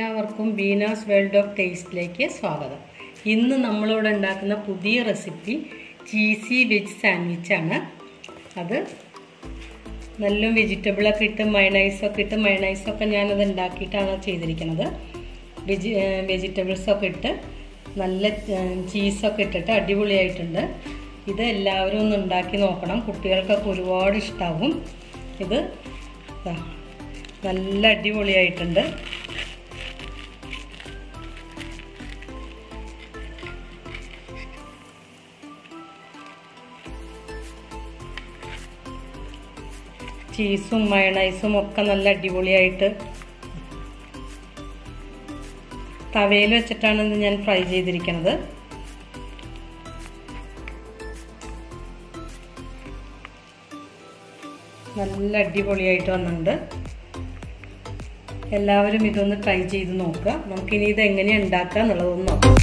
എല്ലാവർക്കും Beena's world of ടേസ്റ്റിലേക്ക് സ്വാഗതം ഇന്ന് നമ്മളിവിടെ ഉണ്ടാക്കുന്ന പുതിയ റെസിപ്പി ചീസി വെജ് സാൻഡ്വിച്ചാണ് അത് നല്ല വെജിറ്റബിളൊക്കെ ഇട്ട് മയണൈസൊക്കെ ഇട്ട് മയണൈസൊക്കെ ഞാനത് ഉണ്ടാക്കിയിട്ടാണ് ചെയ്തിരിക്കുന്നത് വെജി വെജിറ്റബിൾസൊക്കെ ഇട്ട് നല്ല ചീസൊക്കെ ഇട്ടിട്ട് അടിപൊളിയായിട്ടുണ്ട് ഇത് എല്ലാവരും ഒന്ന് ഉണ്ടാക്കി നോക്കണം കുട്ടികൾക്കൊക്കെ ഒരുപാട് ഇഷ്ടമാകും ഇത് ദാ, നല്ല അടിപൊളിയായിട്ടുണ്ട് ചീസും മയണൈസും ഒക്കെ നല്ല അടിപൊളിയായിട്ട് തവയിൽ വെച്ചിട്ടാണ് ഇത് ഞാൻ ഫ്രൈ ചെയ്തിരിക്കുന്നത് നല്ല അടിപൊളിയായിട്ട് വന്നിട്ടുണ്ട് എല്ലാവരും ഇതൊന്ന് ട്രൈ ചെയ്ത് നോക്കുക നമുക്കിനി ഇത് എങ്ങനെയാണ് ഉണ്ടാക്കുക എന്നുള്ളതൊന്ന് നോക്കാം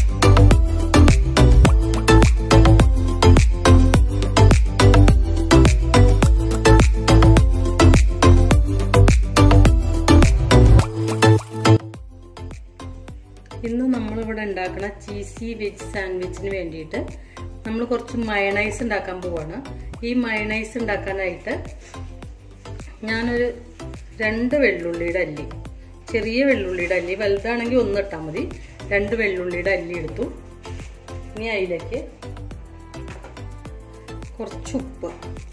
ഇന്ന് നമ്മളിവിടെ ഉണ്ടാക്കുന്ന ചീസി വെജ് സാൻഡ്വിച്ചിന് വേണ്ടിയിട്ട് നമ്മൾ കുറച്ച് മയണൈസ് ഉണ്ടാക്കാൻ പോവാണ് ഈ മയണൈസ് ഉണ്ടാക്കാനായിട്ട് ഞാനൊരു രണ്ട് വെള്ളുള്ളിയുടെ അല്ലി ചെറിയ വെള്ളുള്ളിയുടെ അല്ലി വലുതാണെങ്കിൽ ഒന്ന് ഇട്ടാൽ മതി രണ്ട് വെള്ളുള്ളിയുടെ അല്ലി എടുത്തു ഇനി അതിലേക്ക് കുറച്ച് ഉപ്പ്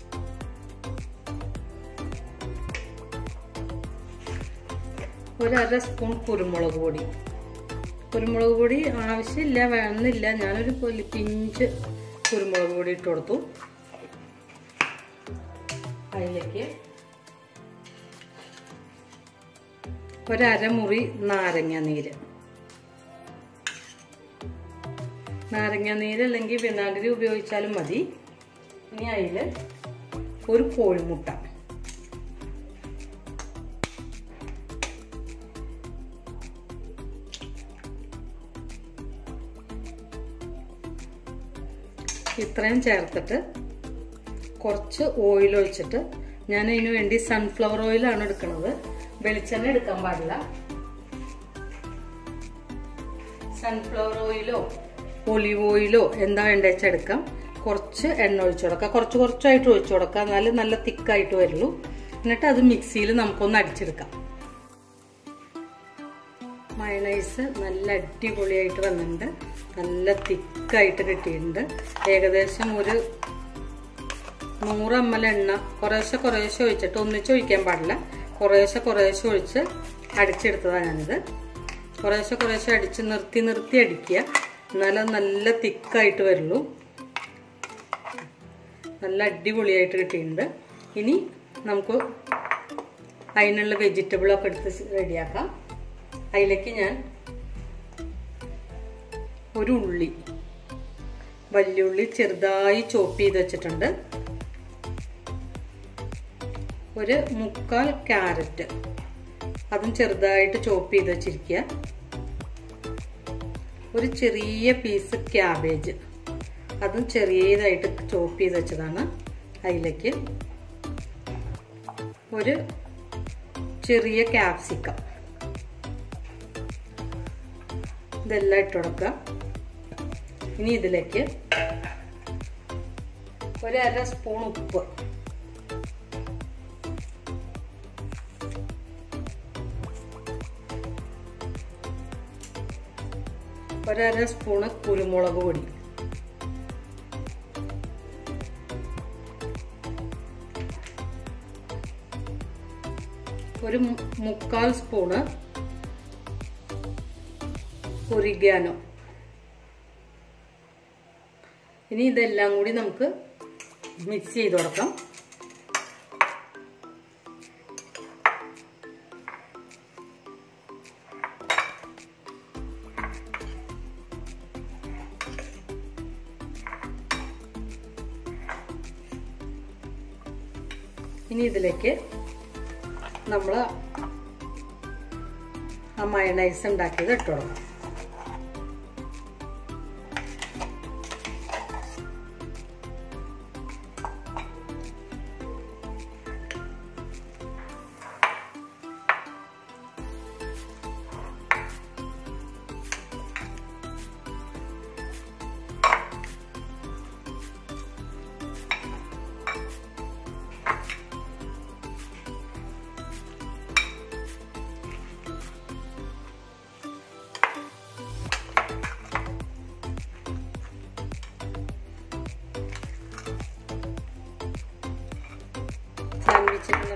ഒരു അര സ്പൂൺ കുരുമുളക് പൊടി കുരുമുളക് പൊടി ആവശ്യമില്ല വേണമെന്നില്ല ഞാനൊരു പൊലി പിഞ്ച് കുരുമുളക് പൊടി ഇട്ട് കൊടുത്തു അതിലേക്ക് ഒരമുറി നാരങ്ങ നീര് നാരങ്ങ നീര് അല്ലെങ്കിൽ വിനാഗിരി ഉപയോഗിച്ചാലും മതി ഇനി അതിൽ ഒരു കോഴിമുട്ട ഇത്രയും ചേർത്തിട്ട് കുറച്ച് ഓയിൽ ഒഴിച്ചിട്ട് ഞാൻ അതിന് വേണ്ടി സൺഫ്ലവർ ഓയിലാണ് എടുക്കുന്നത് വെളിച്ചെണ്ണ എടുക്കാൻ പാടില്ല സൺഫ്ലവർ ഓയിലോ ഒലിവ് ഓയിലോ എന്താ വേണ്ട വെച്ചാൽ എടുക്കാം കുറച്ച് എണ്ണ ഒഴിച്ചു കൊടുക്കാം കുറച്ച് കുറച്ചായിട്ട് ഒഴിച്ചു കൊടുക്കാം എന്നാലും നല്ല തിക്കായിട്ട് വരുള്ളൂ എന്നിട്ട് അത് മിക്സിയിൽ നമുക്കൊന്ന് അടിച്ചെടുക്കാം മയണൈസ് നല്ല അടിപൊളിയായിട്ട് വന്നിട്ടുണ്ട് നല്ല തിക്കായിട്ട് കിട്ടിയിട്ടുണ്ട് ഏകദേശം ഒരു നൂറ് എം എൽ എണ്ണ കുറേശ്ശെ കുറേശ്ശെ ഒഴിച്ചിട്ട് ഒന്നിച്ച് ഒഴിക്കാൻ പാടില്ല കുറേശ്ശെ കുറേശ്ശെ ഒഴിച്ച് അടിച്ചെടുത്തതാണ് ഞാനിത് കുറേശ്ശെ കുറേശ്ശെ അടിച്ച് നിർത്തി നിർത്തി അടിക്കുക എന്നാലും നല്ല തിക്കായിട്ട് വരുള്ളൂ നല്ല അടിപൊളിയായിട്ട് കിട്ടിയിട്ടുണ്ട് ഇനി നമുക്ക് അതിനുള്ള വെജിറ്റബിളൊക്കെ എടുത്ത് റെഡിയാക്കാം അതിലേക്ക് ഞാൻ ഒരു ഉള്ളി വലിയുള്ളി ചെറുതായി ചോപ്പ് ചെയ്ത് വെച്ചിട്ടുണ്ട് ഒരു മുക്കാൽ ക്യാരറ്റ് അതും ചെറുതായിട്ട് ചോപ്പ് ചെയ്ത് വെച്ചിരിക്കുക ഒരു ചെറിയ പീസ് ക്യാബേജ് അതും ചെറിയതായിട്ട് ചോപ്പ് ചെയ്ത് വെച്ചതാണ് അതിലേക്ക് ഒരു ചെറിയ ക്യാപ്സിക്കം ഇതെല്ലാം ഇട്ട് കൊടുക്കുക ഇനി ഇതിലേക്ക് ഒരു അര സ്പൂൺ ഉപ്പ് ഒരര സ്പൂണ് കുരുമുളക് പൊടി ഒരു മുക്കാൽ സ്പൂണ് ഒറിഗാനോ ഇനി ഇതെല്ലാം കൂടി നമുക്ക് മിക്സ് ചെയ്ത് കൊടുക്കാം ഇനി ഇതിലേക്ക് നമ്മൾ ആ മയണൈസ് ഉണ്ടാക്കിയത് ഇട്ട് കൊടുക്കാം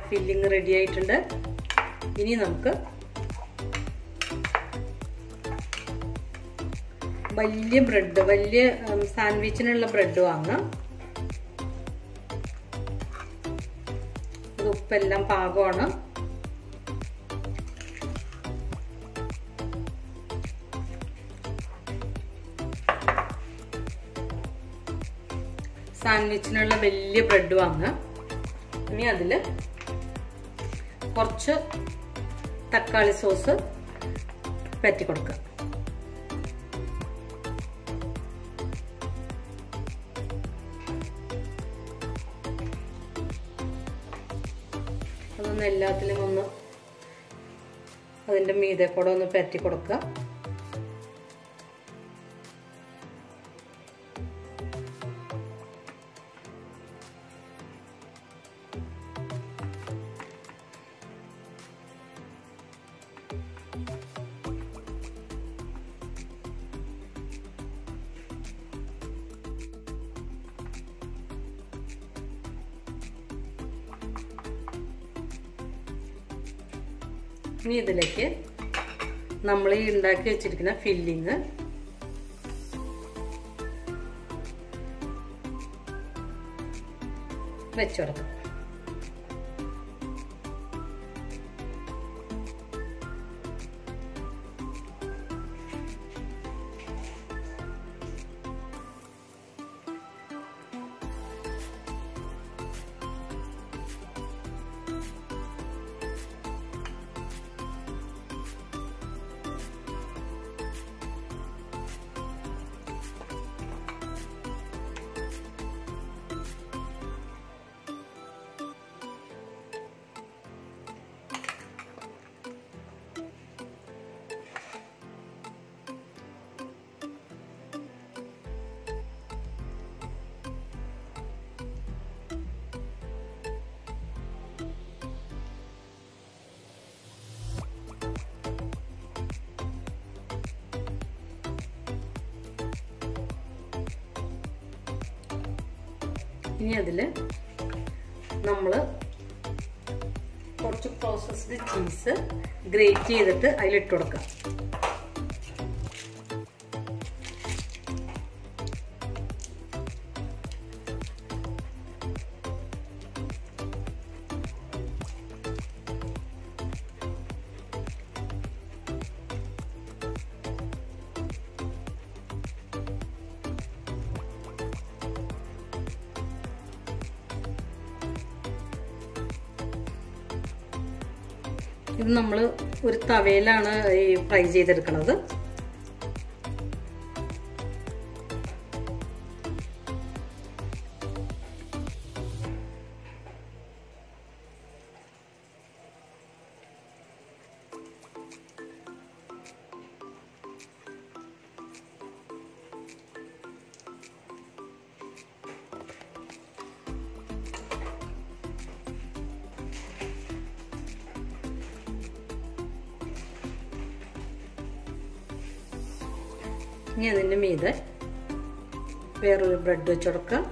ഫില്ലിങ് റെഡി ആയിട്ടുണ്ട് ഇനി നമുക്ക് വലിയ ബ്രെഡ് വലിയ സാൻഡ്വിച്ചിനുള്ള ബ്രെഡ് വാങ്ങാം ഇത് ഉപ്പെല്ലാം പാകമാണ് സാൻഡ്വിച്ചിനുള്ള വലിയ ബ്രെഡ് വാങ്ങുക ഇനി അതിൽ കുറച്ച് തക്കാളി സോസ് പറ്റി കൊടുക്കുക അതൊന്ന് എല്ലാത്തിലും ഒന്ന് അതിൻ്റെ മീതെ കൂടെ ഒന്ന് പറ്റി കൊടുക്കുക ഇനി ഇതിലേക്ക് നമ്മൾ ഈ ഉണ്ടാക്കി വെച്ചിരിക്കുന്ന ഫില്ലിങ് വെച്ചുകൊടുക്കാം ഇനി അതിൽ നമ്മൾ കുറച്ച് പ്രോസസ്ഡ് ചീസ് ഗ്രേറ്റ് ചെയ്തിട്ട് അതിലിട്ട് കൊടുക്കാം ഇത് നമ്മൾ ഒരു തവയിലാണ് ഈ ഫ്രൈ ചെയ്തെടുക്കുന്നത് ഇനി അതിൻ്റെ മീതെ വേറൊരു ബ്രെഡ് വെച്ച് കൊടുക്കുക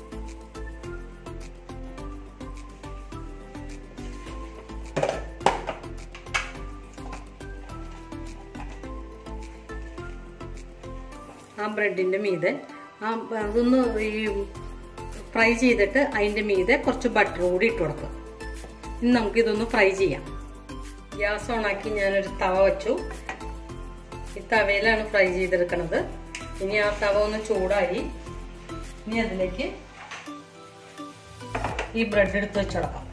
ആ ബ്രെഡിൻ്റെ മീതെ ആ അതൊന്ന് ഈ ഫ്രൈ ചെയ്തിട്ട് അതിൻ്റെ മീതെ കുറച്ച് ബട്ടർ കൂടി ഇട്ട് കൊടുക്കുക ഇനി നമുക്കിതൊന്ന് ഫ്രൈ ചെയ്യാം ഗ്യാസ് ഓണാക്കി ഞാനൊരു തവ വെച്ചു ഈ തവയിലാണ് ഫ്രൈ ചെയ്തെടുക്കുന്നത് ഇനി ആ തവ ഒന്ന് ചൂടായി ഇനി അതിലേക്ക് ഈ ബ്രെഡ് എടുത്ത് വെച്ചടക്കാം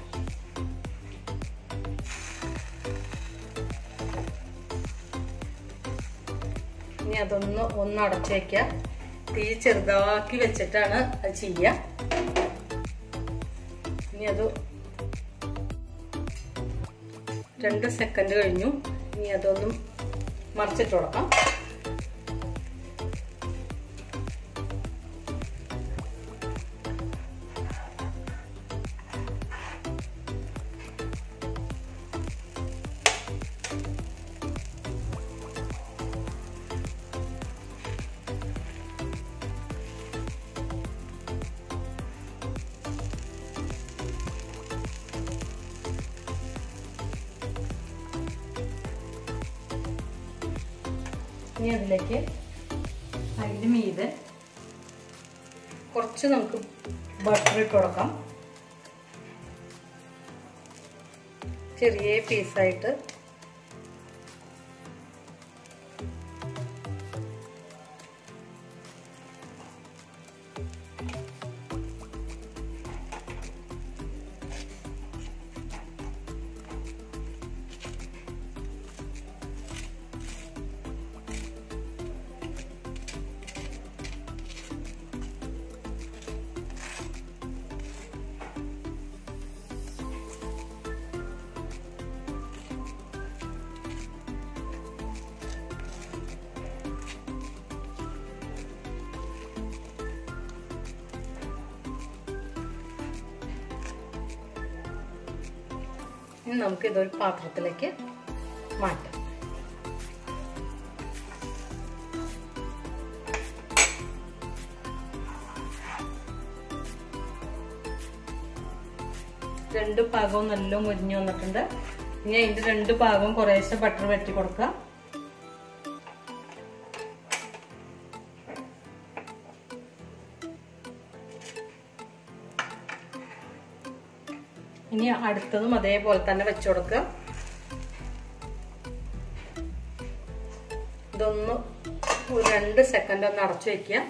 ഇനി അതൊന്ന് ഒന്ന് അടച്ചു വെക്കുക തീ ചെറുതാക്കി വെച്ചിട്ടാണ് അത് ചെയ്യുക ഇനി അത് രണ്ട് സെക്കൻഡ് കഴിഞ്ഞു ഇനി അതൊന്നും മറിച്ചിട്ട് കൊടുക്കാം ഇനി അതിലേക്ക് അതിന് മീതെ കുറച്ച് നമുക്ക് ബട്ടർ ഇട്ട് കൊടുക്കാം ചെറിയ പീസായിട്ട് ഇനി നമുക്ക് ഇതൊരു പാത്രത്തിലേക്ക് മാറ്റാം രണ്ട് ഭാഗവും നല്ല മുരിഞ്ഞു വന്നിട്ടുണ്ട് ഇനി അതിന്റെ രണ്ട് ഭാഗവും കുറേശ്ശെ ബട്ടർ വെട്ടി കൊടുക്കുക ഇനി അടുത്തതും അതേപോലെ തന്നെ വെച്ചു കൊടുക്കുക ഇതൊന്ന് ഒരു രണ്ട് സെക്കൻഡ് ഒന്ന് അടച്ചു വെക്കുക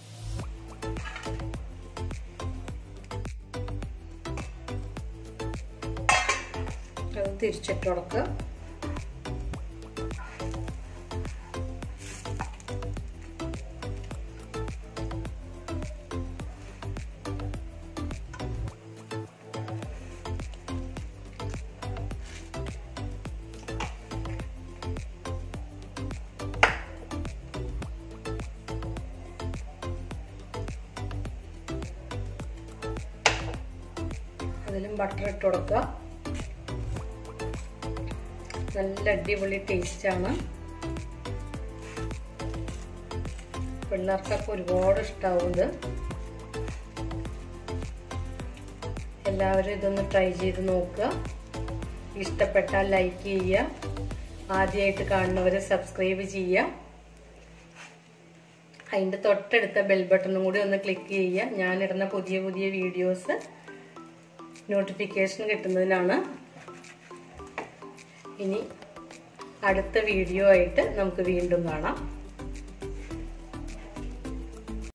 അത് തിരിച്ചിട്ട് കൊടുക്കുക അതിലും ബട്ടർ ഇട്ട് കൊടുക്കുക നല്ല അടിപൊളി ടേസ്റ്റാണ് പിള്ളേർക്കൊക്കെ ഒരുപാട് ഇഷ്ടാവും ഇത് എല്ലാവരും ഇതൊന്ന് ട്രൈ ചെയ്ത് നോക്കുക ഇഷ്ടപ്പെട്ടാൽ ലൈക്ക് ചെയ്യുക ആദ്യമായിട്ട് കാണുന്നവരെ സബ്സ്ക്രൈബ് ചെയ്യുക അതിൻ്റെ തൊട്ടടുത്ത ബെൽ ബട്ടണും കൂടി ഒന്ന് ക്ലിക്ക് ചെയ്യുക ഞാനിടുന്ന പുതിയ പുതിയ വീഡിയോസ് നോട്ടിഫിക്കേഷൻ കിട്ടുന്നതിനാണ് ഇനി അടുത്ത വീഡിയോ ആയിട്ട് നമുക്ക് വീണ്ടും കാണാം